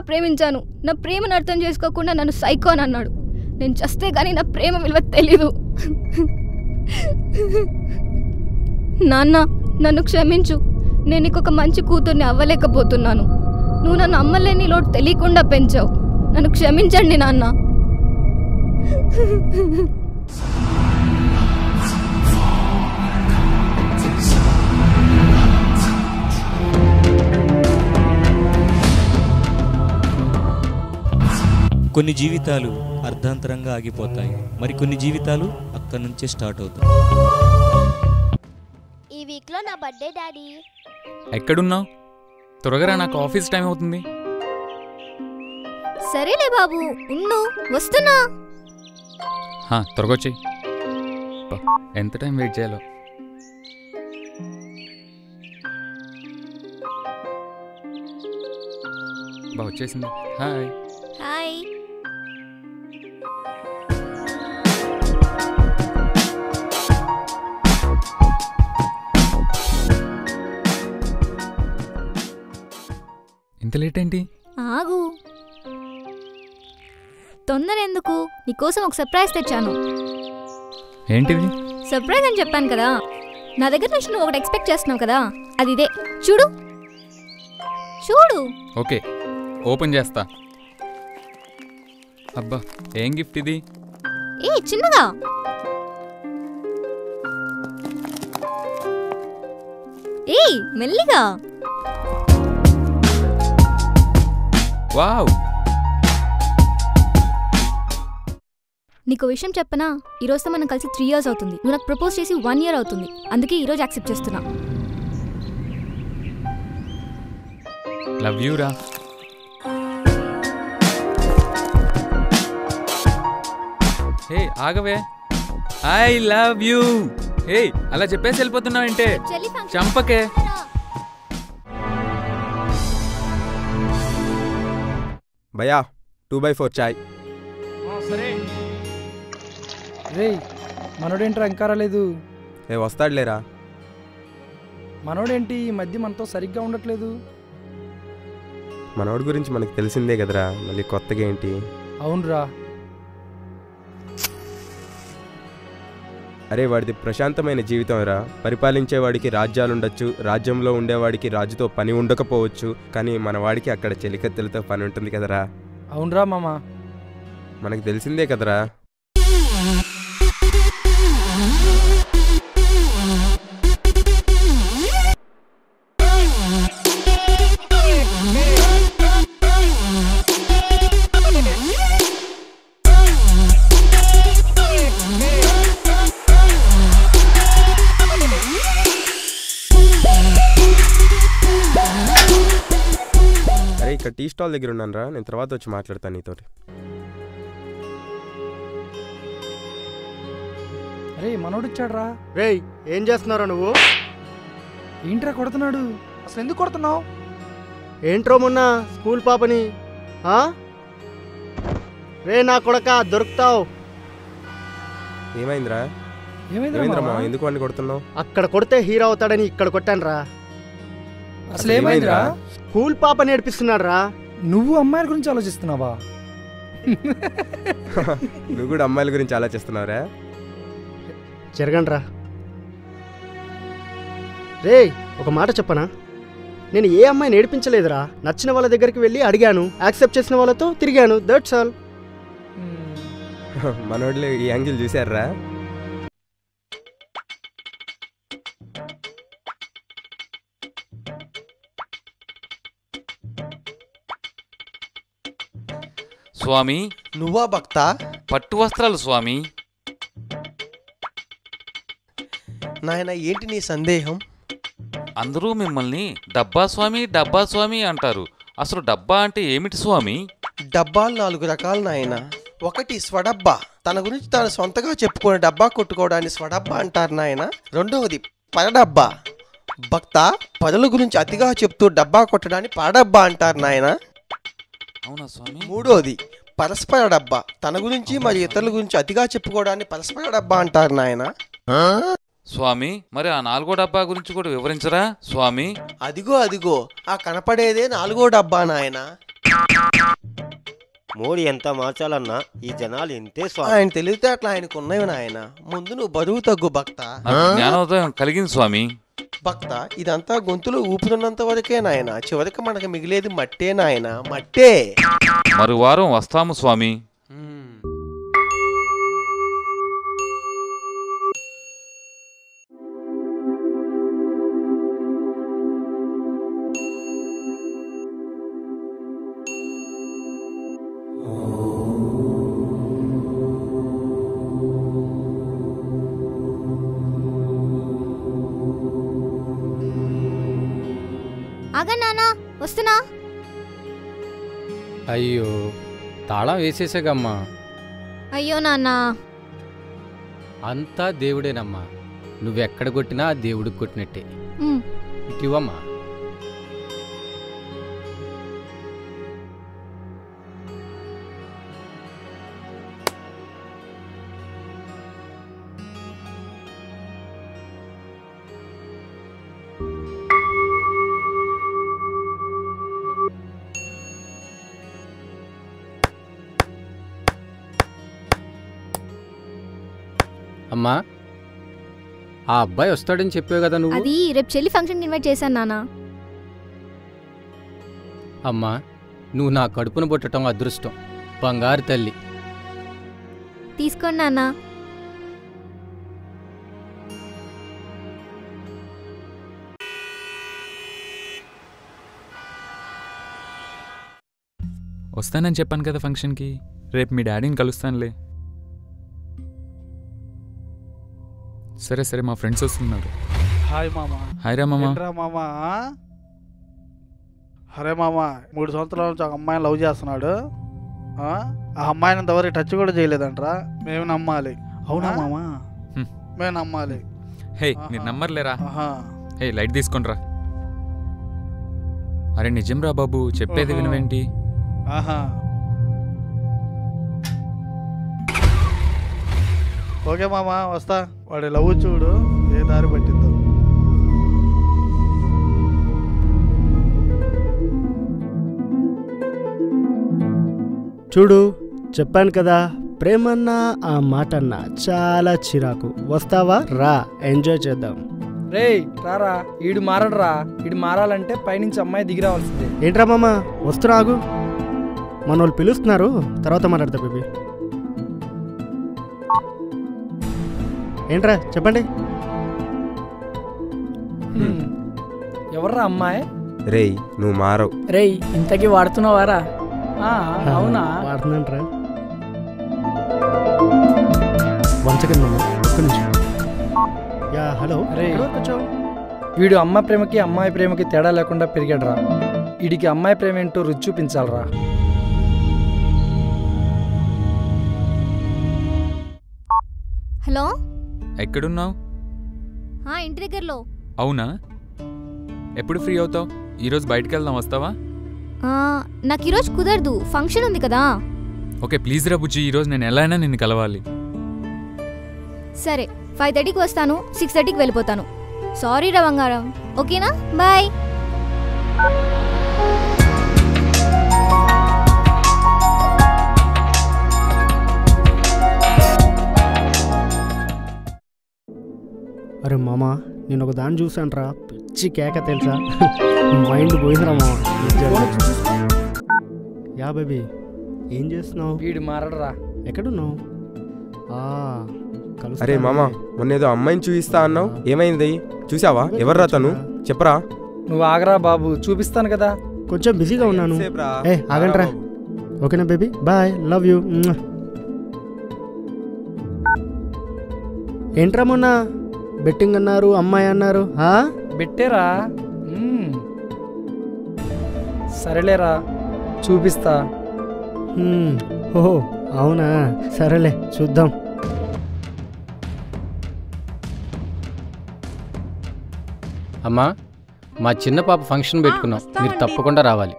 ప్రేమించాను నా ప్రేమను అర్థం చేసుకోకుండా నన్ను సైకో అని అన్నాడు నేను చస్తే కానీ నా ప్రేమ విలువ తెలీదు నాన్న నన్ను క్షమించు నేను నీకు ఒక మంచి కూతుర్ని అవ్వలేకపోతున్నాను నువ్వు నన్ను అమ్మలేని లోటు తెలియకుండా పెంచావు నన్ను క్షమించండి నాన్న కొన్ని జీవితాలు అర్ధాంతరంగా ఆగిపోతాయి మరి కొన్ని జీవితాలు అక్కడి నుంచే స్టార్ట్ అవుతాయి ఈ వీక్లో నా బర్త్డే డాడీ ఎక్కడున్నావు త్వరగా రా, నాకు ఆఫీస్ టైం అవుతుంది సరేలే బాబు ఉండు వస్తున్నా హా, త్వరగా వచ్చి ఎంత టైం వెయిట్ చేయాలో బా వచ్చేసింది హాయ్ హాయ్ ఇంత లేట్ ఏంటి ఆగు తొందర ఎందుకు నీకోసం ఒక సర్ప్రైజ్ తెచ్చాను ఏంటిది సర్ప్రైజ్ అని చెప్పాను కదా నా దగ్గర నుంచి నువ్వు ఒకటి ఎక్స్పెక్ట్ చేస్తున్నావు కదా అది ఇదే చూడు చూడు ఓకే ఓపెన్ చేస్తా అబ్బా ఏం గిఫ్ట్ ఇది ఏ చిన్నగా ఏయ్ మెల్లిగా వావ్ నీకు విషయం చెప్పనా ఈ రోజుతో మనం కలిసి త్రీ ఇయర్స్ అవుతుంది నువ్వు నాకు ప్రపోజ్ చేసి వన్ ఇయర్ అవుతుంది అందుకే ఈ రోజు యాక్సెప్ట్ చేస్తున్నా లవ్ యూ రా హే ఆగవే ఐ లవ్ యూ హే అలా చెప్పేసి వెళ్ళిపోతున్నావంటే చెల్లి function చంపకే భయా టూ బై ఫోర్ చాయ్ రేయ్ మనోడేంట్రా ఇంకా రాలేదు ఏ వస్తాడులేరా మనోడేంటి ఈ మధ్య మనతో సరిగ్గా ఉండట్లేదు మనోడి గురించి మనకు తెలిసిందే కదరా మళ్ళీ కొత్తగా ఏంటి అవునరా అరే వాడిది ప్రశాంతమైన జీవితం రా పరిపాలించేవాడికి రాజ్యాలుండొచ్చు రాజ్యంలో ఉండేవాడికి రాజుతో పని ఉండకపోవచ్చు కానీ మన వాడికి అక్కడ చెలికత్తెలతో పని ఉంటుంది కదరా అవునరా మామ మనకు తెలిసిందే కదరా అరే ఇక్కడ టీ స్టాల్ దగ్గర ఉన్నాను రా నేను తర్వాత వచ్చి మాట్లాడతాను నీతోటి రే మనోడిచ్చాడ్రా రేయ్ ఏం చేస్తున్నారా నువ్వు ఏంట్రా కొడుతున్నాడు అసలు ఎందుకు కొడుతున్నావు ఏంట్రో మొన్న స్కూల్ పాపని ఆ? రే నా కొడక దొరుకుతావు ఏమైందిరా ఏమైందిరా ఏమైందిరా మామ? మామ ఎందుకు వాడిని కొడుతున్నావు అక్కడ కొడితే హీరో అవుతాడని ఇక్కడ కొట్టానురా అసలు ఏమైందిరా స్కూల్ పాప నేర్పిస్తున్నాడు రా నువ్వు అమ్మాయిల గురించి ఆలోచిస్తున్నావా నువ్వు కూడా అమ్మాయిల గురించి ఆలోచిస్తున్నావురా జరగండ్రా రేయ్ ఒక మాట చెప్పనా నేను ఏ అమ్మాయిని ఏడిపించలేదురా నచ్చిన వాళ్ళ దగ్గరికి వెళ్ళి అడిగాను యాక్సెప్ట్ చేసిన వాళ్ళతో తిరిగాను దట్స్ ఆల్ మనోళ్ళు ఈ యాంగిల్ చూసారా స్వామి నువ్వా భక్త పట్టు వస్త్రాలు స్వామి నాయన ఏంటి నీ సందేహం అందరూ మిమ్మల్ని డబ్బా స్వామి డబ్బా స్వామి అంటారు అసలు డబ్బా అంటే ఏమిటి స్వామి డబ్బాలు నాలుగు రకాలు నాయన ఒకటి స్వడబ్బా తన గురించి తాను సొంతగా చెప్పుకునే డబ్బా కొట్టుకోవడాన్ని స్వడబ్బా అంటారు నాయన రెండవది పరడబ్బా భక్త పరుల గురించి అతిగా చెప్తూ డబ్బా కొట్టడాన్ని పరడబ్బా అంటారు నాయన అవునా స్వామి మూడోది పరస్పర డబ్బా తన గురించి మరియు ఇతరుల గురించి అతిగా చెప్పుకోవడాన్ని పరస్పర డబ్బా అంటారు నాయన స్వామి మరి ఆ నాలుగో డబ్బా గురించి కూడా వివరించరా స్వామి అదిగో అదిగో ఆ కనపడేదే నాలుగో డబ్బా నాయన మోడీ ఎంత మార్చాలన్నా ఈ జనాలు ఇంతే స్వామి ఆయన తెలివితే అట్లా ఆయనకు ఉన్నవి నాయన ముందు నువ్వు బరువు తగ్గు భక్త నాకు జ్ఞానోదయం కలిగింది స్వామి భక్త ఇదంతా గొంతులో ఊపుతున్నంత వరకే నాయన చివరికి మనకి మిగిలేది మట్టే నాయన మట్టే మరు వారం వస్తాము స్వామి ఆగా నానా వస్తున్నా అయ్యో తాళం వేసేసాగమ్మా అయ్యో నాన్న అంతా దేవుడేనమ్మా నువ్వెక్కడ కొట్టినా ఆ దేవుడికి కొట్టినట్టే ఉమ్. ఇటివమ్మా అమ్మా ఆ అబ్బాయి వస్తాడని చెప్పావు కదా నువ్వు అది రేపు చెల్లి ఫంక్షన్కి ఇన్వైట్ చేశాను నాన్న అమ్మా నువ్వు నా కడుపున పుట్టడం అదృష్టం బంగారు తల్లి తీసుకోండి నాన్న వస్తానని చెప్పాను కదా ఫంక్షన్కి రేపు మీ డాడీని కలుస్తానులే సరే సరే మా ఫ్రెండ్స్ వస్తున్నారు హాయ్ మామ హాయ్ రా మామ ఏంట్రా మామ అరే మామ మూడు సంవత్సరాల నుంచి ఒక అమ్మాయిని లవ్ చేస్తున్నాడు ఆ ఆ అమ్మాయిని ఇంతవరకు టచ్ కూడా చేయలేదంట్రా మేము నమ్మాలి అవునా మామ హ్మ్. మేము నమ్మాలి హే మీరు నమ్మర్లేరా ఆహా. హే లైట్ తీసుకొనిరా అరే నిజం రా బాబు చెప్పేది ఓహో. వినవేంటి ఆహా ఓకే మామ వస్తా వాడి లవ్ చూడు ఏ దారి పట్టిద్దాం చూడు చెప్పాను కదా ప్రేమన్నా ఆ మాటన్నా చాలా చిరాకు వస్తావా రా ఎంజాయ్ చేద్దాం రేయ్ రారా ఈడు మారడరా ఈడు మారాలంటే పైనుంచి అమ్మాయి దిగి రావాల్సిందే ఏంట్రా మామ వస్తున్నా ఆగు మన వాళ్ళు పిలుస్తున్నారు తర్వాత మాట్లాడతా బేబీ ఏంట్రా చెప్పండి ఎవర్రా అమ్మాయి రేయ్ నువ్వు మారవు రేయ్ ఇంతకీ వాడుతున్నావారా ఆ, అవునా వాడుతున్నాంట్రా వన్ సెకండ్ మామ ఒక్క నిమిషం యా హలో రేయ్. ఎక్కడి వరకు వచ్చావు వీడు అమ్మ ప్రేమకి అమ్మాయి ప్రేమకి తేడా లేకుండా పెరిగాడురా వీడికి అమ్మాయి ప్రేమ ఏంటో రుచి చూపించాలరా హలో ఎక్కడున్నావు ఆ, ఇంటి దగ్గరలో అవునా ఎప్పుడు ఫ్రీ అవుతావు ఈరోజు బయటికి వెళ్దాం వస్తావా ఆ, నాకు ఈరోజు కుదరదు ఫంక్షన్ ఉంది కదా ఓకే ప్లీజ్ రా బుజ్జి ఈరోజు నేను ఎలా అయినా నిన్ను కలవాలి సరే ఫైవ్ థర్టీకి వస్తాను సిక్స్ థర్టీకి వెళ్ళిపోతాను సారీ రా బంగారం ఓకేనా బాయ్ అరే మామ నేను ఒక దాన్ని చూసానురా పిచ్చి కేక తెలుసా మైండ్ పోయిందిరా మామ నిజంగా. యా బేబీ ఏం చేస్తున్నావు వీడు మారడరా ఎక్కడున్నావు ఆ, కలుస్తా అరే మామ మొన్న ఏదో అమ్మాయిని చూపిస్తా అన్నావు ఏమైంది చూసావా ఎవర్రా తను చెప్పరా నువ్వు ఆగరా బాబు చూపిస్తాను కదా కొంచెం బిజీగా ఉన్నాను ఎంతసేపురా? ఏ ఆగండ్రా బాబు. ఓకేనా బేబీ బాయ్ లవ్ యూ ఏంట్రా మొన్న బెట్టింగ్ అన్నారు అమ్మాయి అన్నారు ఆ? పెట్టేరా మ్మ్. సరేలేరా చూపిస్తా హ్మ్, ఓహో అవునా సరేలే చూద్దాం అమ్మా మా చిన్న పాప ఫంక్షన్ పెట్టుకున్నాం మీరు తప్పకుండా రావాలి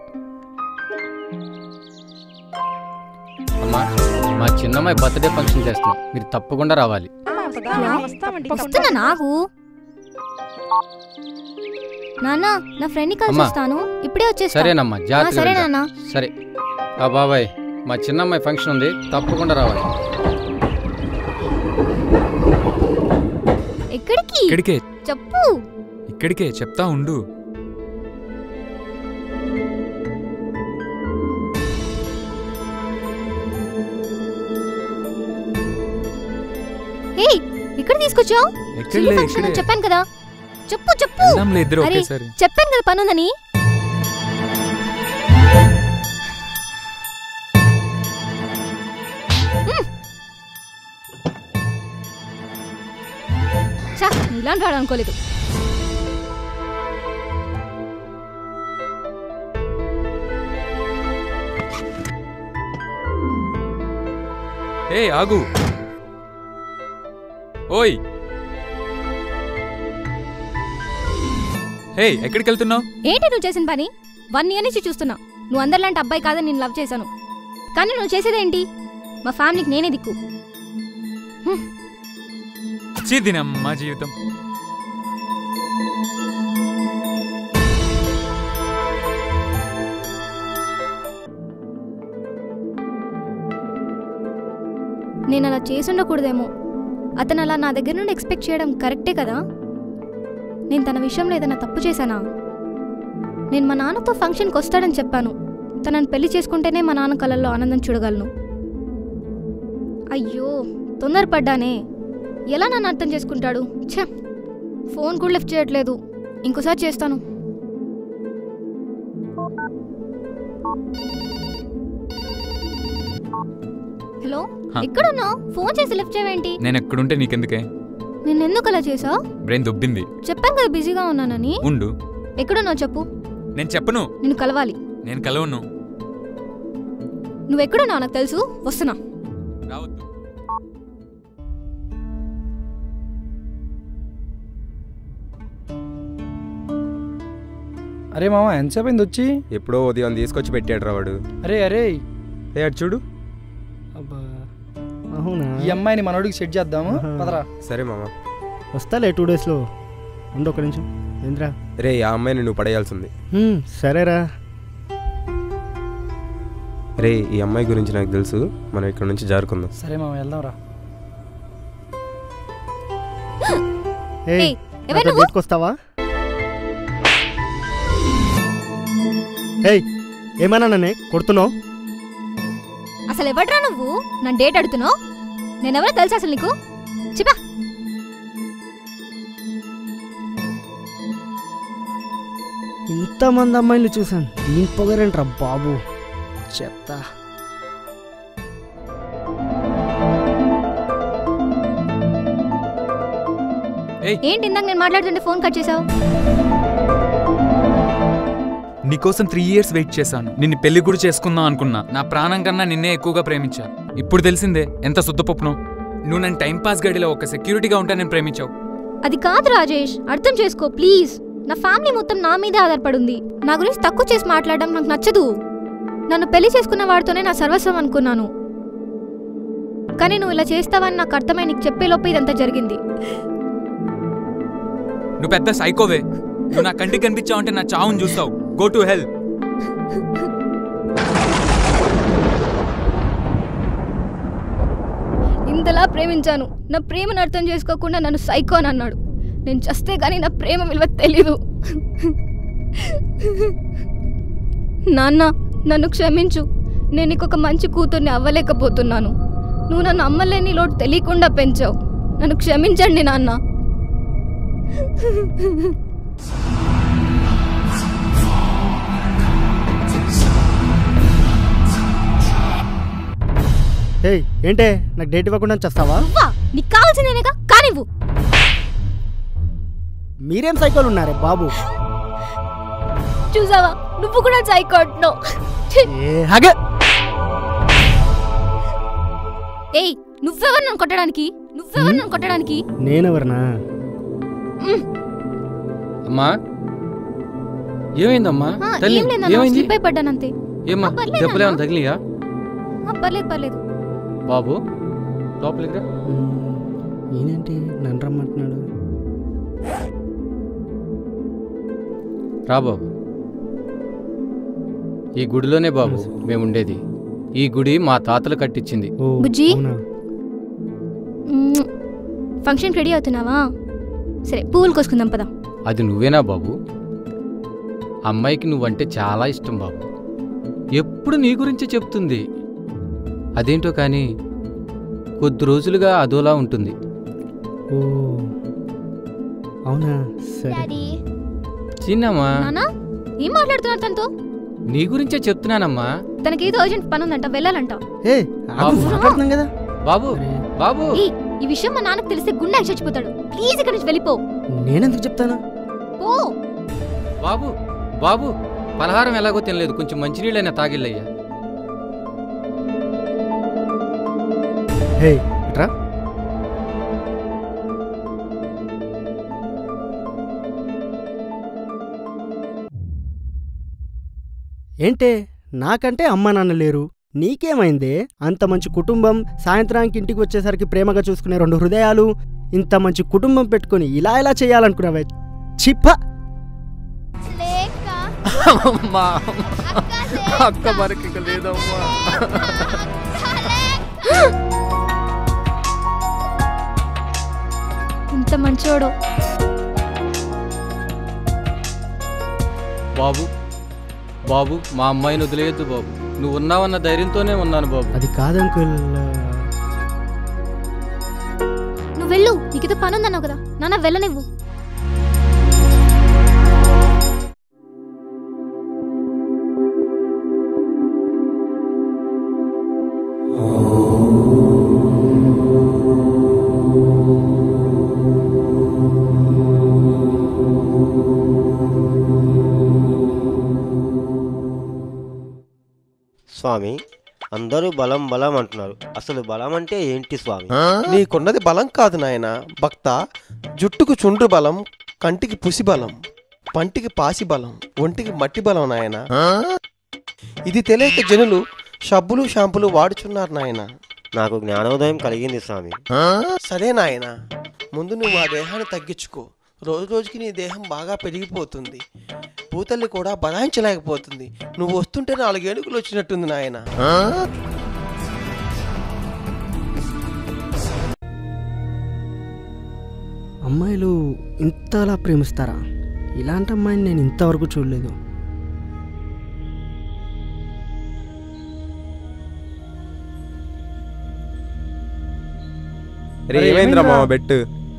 అమ్మా మా చిన్నమ్మాయి బర్త్డే ఫంక్షన్ చేస్తున్నాం మీరు తప్పకుండా రావాలి వస్తున్నా నాకు నాన్న నా ఫ్రెండ్ని కలిసి అమ్మా. వస్తాను ఇప్పుడే వచ్చేస్తా సరేనమ్మా ఆ, జాగ్రత్తగా సరే వెళ్తా. నాన్న సరే ఆ బాబాయ్ మా చిన్నమ్మాయి ఫంక్షన్ ఉంది తప్పకుండా రావాలి ఎక్కడికి ఇక్కడికే చెప్పు ఇక్కడికే చెప్తా ఉండు హే ఇక్కడ తీసుకొచ్చావు ఎక్కడలే, చిన్న ఫంక్షన్ అని ఇక్కడే. చెప్పాను కదా చెప్పు చెప్పు వెళ్దాంలే ఇద్దరు అరే, ఒకేసారి. చెప్పాను కదా పనుందని హ్మ్. ఛ, ఇలాంటి వాడు అనుకోలేదు ఏ ఆగు ఓయ్ హే ఎక్కడికి వెళ్తున్నావు ఏంటి నువ్వు చేసిన పని వన్ ఇయర్ నుంచి చూస్తున్నా నువ్వు అందరిలాంటి అబ్బాయి కాదని నేను లవ్ చేశాను కానీ నువ్వు చేసేదేంటి మా ఫ్యామిలీకి నేనే దిక్కు చీదినమ్మా జీవితం నేను అలా చేసుండకూడదేమో అతను అలా నా దగ్గర నుండి ఎక్స్పెక్ట్ చేయడం కరెక్టే కదా నేను తన విషయంలో ఏదైనా తప్పు చేశానా నేను మా నాన్నతో ఫంక్షన్కి వస్తాడని చెప్పాను తనని పెళ్లి చేసుకుంటేనే మా నాన్న కళ్ళల్లో ఆనందం చూడగలను అయ్యో తొందరపడ్డానే ఎలా నన్ను అర్థం చేసుకుంటాడు ఛ ఫోన్ కూడా లిఫ్ట్ చేయట్లేదు ఇంకోసారి చేస్తాను హలో హ. ఎక్కడున్నావు ఫోన్ చేసి లిఫ్ట్ చేయవేంటి నేను ఎక్కడుంటే నీకెందుకే నేను ఎందుకు అలా చేసావు బ్రెయిన్ దొబ్బింది చెప్పాను కదా బిజీగా ఉన్నానని ఉండు ఎక్కడున్నావు చెప్పు నేను చెప్పను నిన్ను కలవాలి నేను కలవను నువ్వు ఎక్కడున్నావు నాకు తెలుసు వస్తున్నా రావద్దు అరే మామ ఎంతసేపు అయింది వచ్చి ఎప్పుడో ఉదయం తీసుకొచ్చి పెట్టాడు రా వాడు అరే అరే ఏ అటు చూడు అవునా ఈ అమ్మాయిని మనోడికి సెట్ చేద్దాము ఆహా. పదరా సరే మామ వస్తాలే టూ డేస్లో ఉండు ఒక నిమిషం ఏంద్రా రే ఆ అమ్మాయిని నువ్వు పడేయాల్సింది హ్మ్, సరేరా రే ఈ అమ్మాయి గురించి నాకు తెలుసు మనం ఇక్కడ నుంచి జారుకుందాం సరే మామ వెళ్దాం రా ఏయ్ ఏయ్, ఎవరు నాతో నువ్వు? డేట్కి వస్తావా ఏయ్ ఏమన్నా నన్నే కొడుతున్నావు అసలు ఎవడ్రా నువ్వు నన్ను డేట్ అడుగుతున్నావు నేనెవరో తెలుసా అసలు నీకు చెప్పా ఇంతమంది అమ్మాయిలు చూశాను దీని పొగరేంట్రా బాబు చెత్త ఏంటి ఇందాక నేను మాట్లాడుతుంటే ఫోన్ కట్ చేసావు నీకోసం త్రీ ఇయర్స్ వెయిట్ చేశాను నిన్ను పెళ్లి కూడా చేసుకుందాం అనుకున్నా నా ప్రాణం కన్నా నిన్నే ఎక్కువగా ప్రేమించా ఇప్పుడు తెలిసిందే ఎంత శుద్ధపప్పును నువ్వు నన్ను టైం పాస్ గడిలో ఒక సెక్యూరిటీగా ఉంటా నేను ప్రేమించావు అది కాదు రాజేష్ అర్థం చేసుకో ప్లీజ్ నా ఫ్యామిలీ మొత్తం నా మీదే ఆధారపడింది నా గురించి తక్కువ చేసి మాట్లాడడం నాకు నచ్చదు నన్ను పెళ్లి చేసుకున్న వాడితోనే నా సర్వస్వం అనుకున్నాను కానీ నువ్వు ఇలా చేస్తావని నాకు అర్థమై నీకు చెప్పేలోపు ఇదంతా జరిగింది నువ్వు పెద్ద సైకోవే నువ్వు నా కంటికి కనిపించావంటే నా చావుని చూస్తావు గో టు హెల్ ఇంతలా ప్రేమించాను నా ప్రేమను అర్థం చేసుకోకుండా నన్ను సైకో అని అన్నాడు నేను చస్తే గానీ నా ప్రేమ విలువ తెలీదు నాన్న నన్ను క్షమించు నేను నీకు ఒక మంచి కూతుర్ని అవ్వలేకపోతున్నాను నువ్వు నన్ను అమ్మలేని లోటు తెలియకుండా పెంచావు నన్ను క్షమించండి నాన్న ఏయ్ ఏంటే నాకు డేట్ ఇవ్వకుండా చేస్తావా అవ్వా నీకు కావాల్సిందేనేగా కానివ్వు మీరేం సైకోలు ఉన్నారే బాబు చూసావా నువ్వు కూడా సైకో అంటున్నావు ఏ హగే ఏయ్ నువ్వెవరు నన్ను కొట్టడానికి నువ్వెవరు నన్ను కొట్టడానికి నేనెవరనా అమ్మా ఏమైందమ్మా ఆ, తల్లి ఏం లేదు నాన్న, ఏమైంది స్లిప్ అయిపడ్డానంతే ఏమ్మా ఆ, పర్లేదు దెబ్బలు ఏమైనా నాన్న. తగిలియా ఆ, పర్లేదు పర్లేదు బాబు లోపలికి రా ఈయనేంటి నన్ను రమ్మంటున్నాడు రా బాబు ఈ గుడిలోనే బాబు మేము ఉండేది ఈ గుడి మా తాతలు కట్టించింది బుజ్జి మ్మ్. ఫంక్షన్కి రెడీ అవుతున్నావా సరే పువ్వులు కోసుకుందాం పదా అది నువ్వేనా బాబు అమ్మాయికి నువ్వంటే చాలా ఇష్టం బాబు ఎప్పుడు నీ గురించే చెప్తుంది అదేంటో కానీ కొద్ది రోజులుగా అదోలా ఉంటుంది ఓ అవునా సరే చిన్నమ్మా నానా ఏం మాట్లాడుతున్నారు తనతో నీ గురించే చెప్తున్నానమ్మా తనకి ఏదో అర్జెంట్ పని ఉందంట వెళ్ళాలంట ఏ బాబు మాట్లాడుతున్నాం కదా బాబు బాబు ఏయ్, ఈ విషయం మా నాన్నకు తెలిస్తే గుండె చచ్చిపోతాడు ప్లీజ్ ఇక్కడి నుంచి వెళ్ళిపో నేనెందుకు చెప్తాను పో బాబు బాబు పలహారం ఎలాగో తినలేదు కొంచెం మంచినీళ్ళైనా తాగిల్లయ్యా హే ఇట్రా ఏంటే నాకంటే అమ్మ నాన్న లేరు నీకేమైందే అంత మంచి కుటుంబం సాయంత్రానికి ఇంటికి వచ్చేసరికి ప్రేమగా చూసుకునే రెండు హృదయాలు ఇంత మంచి కుటుంబం పెట్టుకొని ఇలా ఇలా చేయాలనుకున్నావే చిప్ప అమ్మా అక్క మనకి ఇక లేదమ్మా ఇంత మంచోడు బాబు బాబు మా అమ్మాయిని వదిలేయద్దు బాబు నువ్వు ఉన్నావన్న ధైర్యంతోనే ఉన్నాను బాబు అది కాదంకుల్ నువ్వు వెళ్ళు నీకేదో పని ఉందన్నావు కదా నాన్న వెళ్ళనివ్వు స్వామి అందరూ బలం బలం అంటున్నారు అసలు బలం అంటే ఏంటి స్వామి నీకున్నది బలం కాదు నాయన భక్త జుట్టుకు చుండ్రు బలం కంటికి పుసి బలం పంటికి పాసి బలం ఒంటికి మట్టి బలం నాయన ఇది తెలియక జనులు షబ్బులు షాంపులు వాడుచున్నారు నాయన నాకు జ్ఞానోదయం కలిగింది స్వామి సరే నాయన ముందు నువ్వు ఆ దేహాన్ని తగ్గించుకో రోజు రోజుకి నీ దేహం బాగా పెరిగిపోతుంది పూతల్లి కూడా బలాయించలేకపోతుంది నువ్వు వస్తుంటే నాలుగు ఏడుగులు వచ్చినట్టుంది నాయన అమ్మాయిలు ఇంతలా ప్రేమిస్తారా ఇలాంటి అమ్మాయిని నేను ఇంతవరకు చూడలేదు రే ఏమైందిరా మామ బెట్టు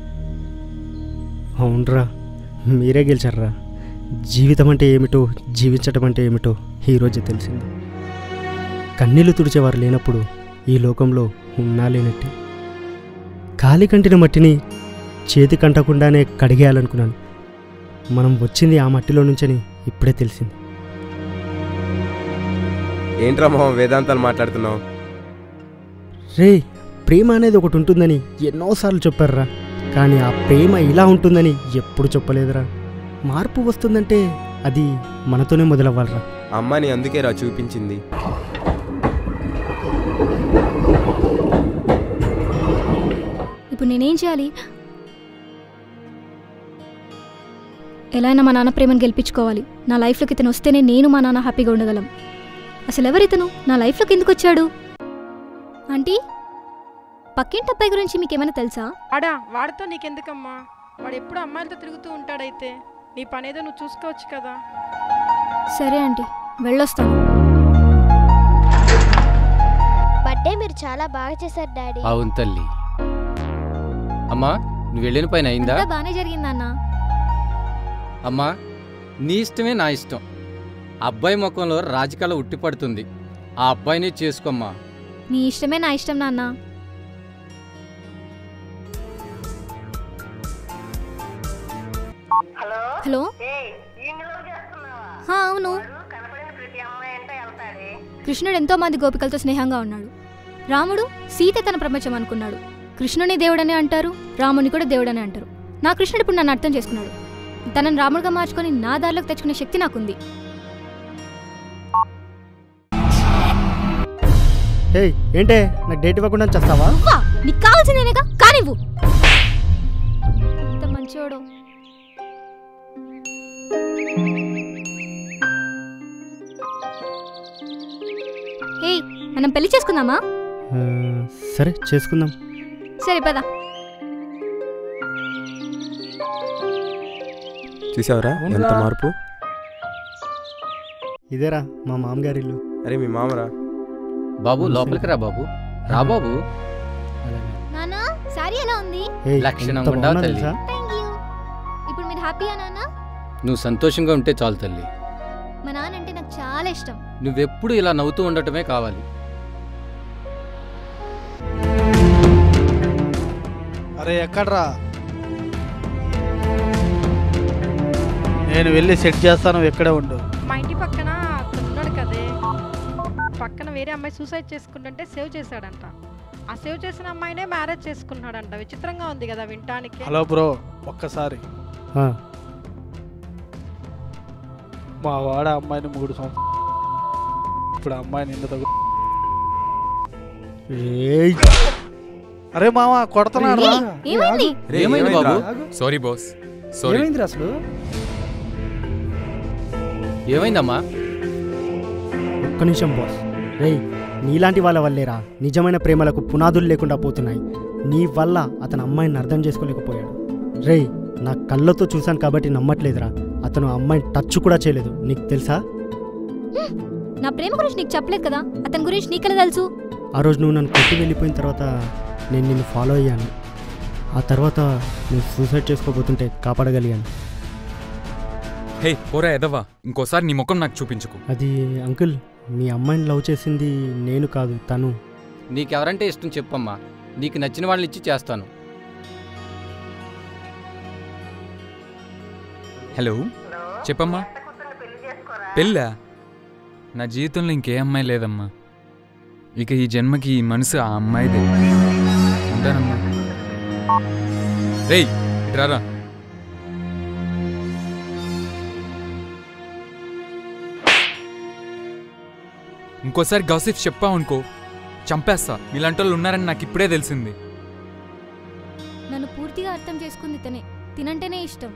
అవునరా మీరే గెలిచారా జీవితం అంటే ఏమిటో జీవించటం అంటే ఏమిటో ఈరోజే తెలిసింది కన్నీళ్లు తుడిచేవారు లేనప్పుడు ఈ లోకంలో ఉన్నా లేనట్టే కాలి కంటిన మట్టిని చేతి కంటకుండానే కడిగేయాలనుకున్నాను మనం వచ్చింది ఆ మట్టిలో నుంచని ఇప్పుడే తెలిసింది ఏంట్రా మామ వేదాంతాలు మాట్లాడుతున్నావు రే ప్రేమ అనేది ఒకటి ఉంటుందని ఎన్నోసార్లు చెప్పారురా కానీ ఆ ప్రేమ ఇలా ఉంటుందని ఎప్పుడు చెప్పలేదురా మార్పు వస్తుందంటే అది మనతోనే మొదలవ్వాలిరా అమ్మని అందుకే రా చూపించింది ఇప్పుడు నేనేం చేయాలి ఎలా అయినా మా నాన్న ప్రేమను గెలిపించుకోవాలి నా లైఫ్లోకి ఇతను వస్తేనే నేను మా నాన్న హ్యాపీగా ఉండగలం అసలు ఎవరితను నా లైఫ్లోకి ఎందుకు వచ్చాడు ఆంటీ పక్కింటి అబ్బాయి గురించి మీకేమైనా తెలుసా వాడా వాడితో నీకెందుకమ్మా వాడు ఎప్పుడు అమ్మాయిలతో తిరుగుతూ ఉంటాడైతే నీ పనేదో నువ్వు చూసుకోవచ్చు కదా సరే ఆంటీ వెళ్ళొస్తాను బర్త్డే మీరు చాలా బాగా చేశారు డాడీ అవును తల్లి అమ్మా నువ్వు వెళ్ళిన పైన అయిందా అంతా బాగానే జరిగిందన్నా అమ్మా నీ ఇష్టమే నా ఇష్టం అబ్బాయి ముఖంలో రాజకీయాలు ఉట్టిపడుతుంది ఆ అబ్బాయినే చేసుకోమ్మా నీ ఇష్టమే నా ఇష్టం నాన్న హలో హా, అవును కృష్ణుడు ఎంతో మంది గోపికలతో స్నేహంగా ఉన్నాడు రాముడు సీత తన ప్రపంచం అనుకున్నాడు కృష్ణుని దేవుడని అంటారు రాముని కూడా దేవుడని అంటారు నా కృష్ణుడు ఇప్పుడు నన్ను అర్థం చేసుకున్నాడు తనని రాముడుగా మార్చుకొని నా దారిలోకి తెచ్చుకునే శక్తి నాకుంది హే ఏంటే నాకు డేట్ ఇవ్వకుండా చేస్తావా అవ్వా, నీకు కావాల్సిందేనేగా కానివ్వు ఎంత మంచోడు మనం పెళ్లి చేసుకుందామా ఆ, సరే చేసుకుందాం సరే పద చూసావరా ఎంత అవునురా. మార్పు ఇదేరా మా మామగారి ఇల్లు అరే మీ మామరా బాబు లోపలికి రా బాబు రా బాబు నాన్న సారీ ఎలా ఉంది ఏయ్, లక్షణంగా ఎంత ఉండవు బాగున్నా తల్లి. తెలుసా? థ్యాంక్ యూ ఇప్పుడు మీరు హ్యాపీయా నాన్న నువ్వు సంతోషంగా ఉంటే చాలు తల్లి మా నాన్న అంటే నాకు చాలా ఇష్టం నువ్వెప్పుడు ఇలా నవ్వుతూ ఉండటమే కావాలి అరే ఎక్కడ్రా నేను వెళ్ళి సెట్ చేస్తాను నువ్వు ఇక్కడే ఉండు మా ఇంటి పక్కన అతను ఉన్నాడు కదే పక్కన వేరే అమ్మాయి సూసైడ్ చేసుకుంటుంటే సేవ్ చేశాడంట ఆ సేవ్ చేసిన అమ్మాయినే మ్యారేజ్ చేసుకున్నాడంట విచిత్రంగా ఉంది కదా వినటానికి హలో బ్రో ఒక్కసారి ఆ, మా వాడ అమ్మాయిని మూడు సంవత్సరాలు ఇప్పుడు ఆ అమ్మాయి నిన్ను తగు ఏయ్ అరే మామ కొడుతున్నాడు రా. ఏమైంది రే, ఏమైంది ఏమైందిరా? బాబు సారీ బాస్ సారీ ఏమైందిరా అసలు ఏమైందమ్మా ఒక్క నిమిషం బాస్ రేయ్ నీలాంటి వాళ్ళ వల్లేరా నిజమైన ప్రేమలకు పునాదులు లేకుండా పోతున్నాయి నీ వల్ల అతను అమ్మాయిని అర్థం చేసుకోలేకపోయాడు రేయ్ నా కళ్ళతో చూశాను కాబట్టి నమ్మట్లేదురా అతను ఆ అమ్మాయిని టచ్ కూడా చేయలేదు నీకు తెలుసా నా ప్రేమ గురించి నీకు చెప్పలేదు కదా అతని గురించి నీకెలా తెలుసు ఆ రోజు నువ్వు నన్ను కొట్టి వెళ్ళిపోయిన తర్వాత నేను నిన్ను ఫాలో అయ్యాను ఆ తర్వాత నువ్వు సూసైడ్ చేసుకోబోతుంటే కాపాడగలిగాను హే పోరా ఎదవా ఇంకోసారి నీ ముఖం నాకు చూపించుకు అది అంకుల్ మీ అమ్మాయిని లవ్ చేసింది నేను కాదు తను నీకెవరంటే ఇష్టం చెప్పమ్మా నీకు నచ్చిన వాళ్ళని ఇచ్చి చేస్తాను హలో చెప్పమ్మా పెళ్ళా నా జీవితంలో ఇంకే అమ్మాయి లేదమ్మా ఇక ఈ జన్మకి ఈ మనసు ఆ అమ్మాయిదే ఉంటానమ్మా రేయ్ ఇటు రారా ఇంకోసారి గౌసిఫ్ చెప్పావు అనుకో చంపేస్తా మీలాంటి వాళ్ళు ఉన్నారని నాకు ఇప్పుడే తెలిసింది నన్ను పూర్తిగా అర్థం చేసుకుంది తనే తినంటేనే ఇష్టం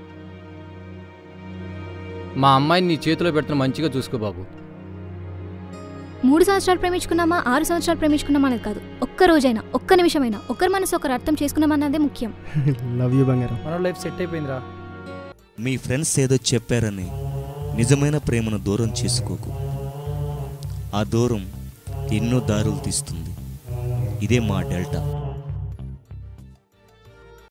మా అమ్మాయిని నీ చేతిలో పెడుతున్న మంచిగా చూసుకో బాబు మూడు సంవత్సరాలు ప్రేమించుకున్నామా ఆరు సంవత్సరాలు ప్రేమించుకున్నామా అనేది కాదు ఒక్క రోజైనా ఒక్క నిమిషమైనా ఒక్కరి మనసు ఒకరు అర్థం చేసుకున్నామన్నదే ముఖ్యం లవ్ యూ బంగారం మన లైఫ్ సెట్ అయిపోయిందిరా మీ ఫ్రెండ్స్ ఏదో చెప్పారని నిజమైన ప్రేమను దూరం చేసుకోకు ఆ దూరం ఎన్నో దారులు తీస్తుంది ఇదే మా డెల్టా